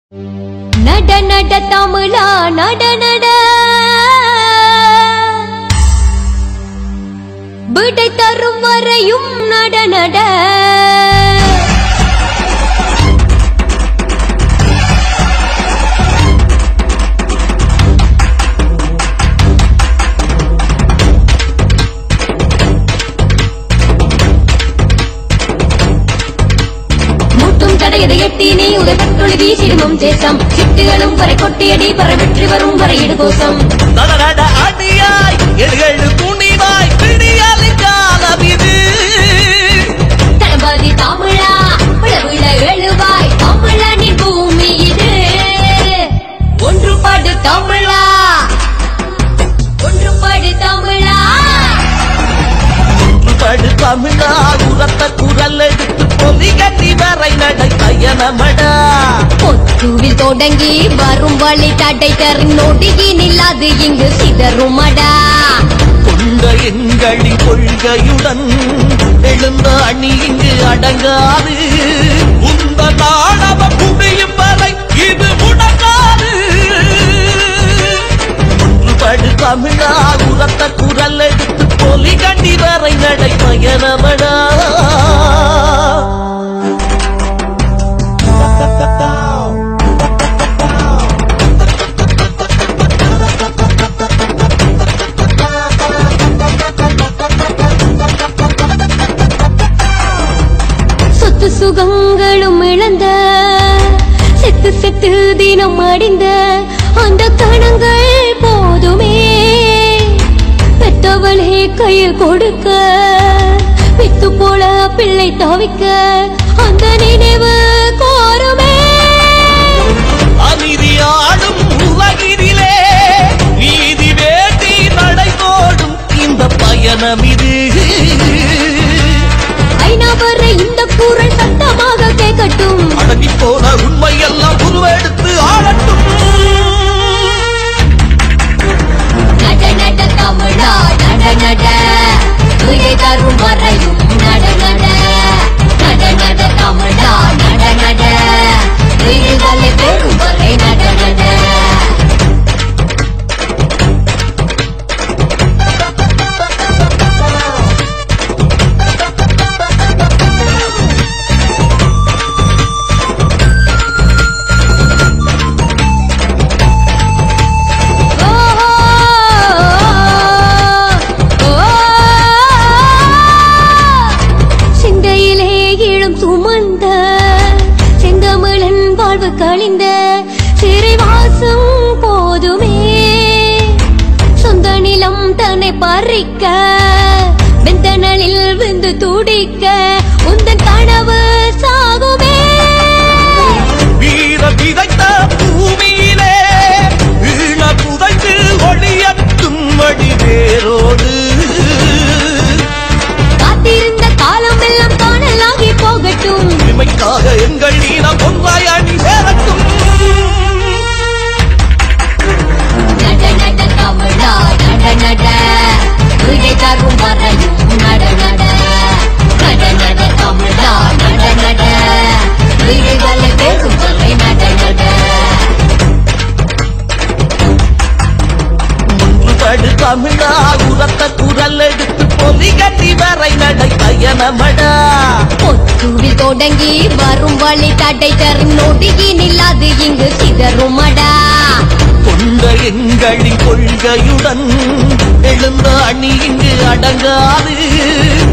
நட நட தமிழா நட நட விடை தரும் வரையும் நட நட முட்டும் தடையதை எட்டி நீ உதட்டொழி வீசிடுமும் தேசம் சிட்டுகளும் வரை கொட்டியடி பரவெற்றி வரும் வரையிடு கோசம் நடனட அடியாய் எழு துணிவாய் பிடியாலி காலம் இது தளபதி தமிழா விழ விழ எழுவாய் தமிழனின் பூமி இது ஒன்றுபாடு தமிழா ஒன்றுபாடு தமிழா படு தமிழா உரத்த குரல் எடுத்து பொலி கட்டி வரை நடை பயணமடா பொத்துவில் தொடங்கி வரும் வழி தடை தரும் நொடியினில்லாது இங்கு சிதறுமடா கொண்ட எங்களின் கொள்கையுடன் எழுந்த அணி இங்கு அடங்காது உந்த நாடவ புடியும் வரை இது முடங்காது ஒன்றுபடு தமிழா உரத்த குரல் எடுத்து பொலி கண்டி வரை நடை பயணமடா சொத்து சுகங்களும் இழந்த செத்து செத்து தினம் அடிந்த அந்த கணங்கள் போதுமே பெற்றவளே கையில் கொடுக்க வித்து போல பிள்ளை தவிக்க அந்த நினைவு கோருமே அநீதியாடும் உலகினிலே நீதி வேண்டி நடைபோடும் இந்த பயணம் இது ஐநா வர இந்த குரல் சத்தமாக கேட்கட்டும் அடங்கி போன உண்மை எல்லாம் உருவெடுத்து ஆடட்டும் நட நட தமிழா நட நட உயிரை தரும் வரையும் நட நட நட நட தமிழா நட நட உயிர்களை பெறும் வரை நட நட சிந்தையிலே இழும் சுமந்த செந்தமிழன் வாழ்வு கழிந்த சிறைவாசம் போதுமே சொந்த நிலம் தன்னை பறிக்க வெந்தனலில் விந்து துடிக்க உந்தன் கனவு சாகுமே வீர விதைத்த பூமியிலே வீண புதைத்து ஒளியட்டும் அடி வேரோடு காத்திருந்த காலம் எல்லாம் காணலாகி போகட்டும் உரிமைக்காக எங்கள் நீளம் ஒன்றாய் அணி சேரட்டும் நட நட தமிழா நட நட உயிரை தரும் வரையும் நட நட நட நட தமிழா நட நட உயிர்களை பெறும் வரை நட நட ஒன்றுபடு தமிழா உரத்த குரல் எடுத்து பொலி கட்டி வரை நடை பயணமடா பொத்துவில் தொடங்கி வரும் வழி தடை தரும் நொடியினில்லாது இங்கு சிதறுமடா கொண்ட எங்களின் கொள்கையுடன் எழுந்த அணி இங்கு அடங்காது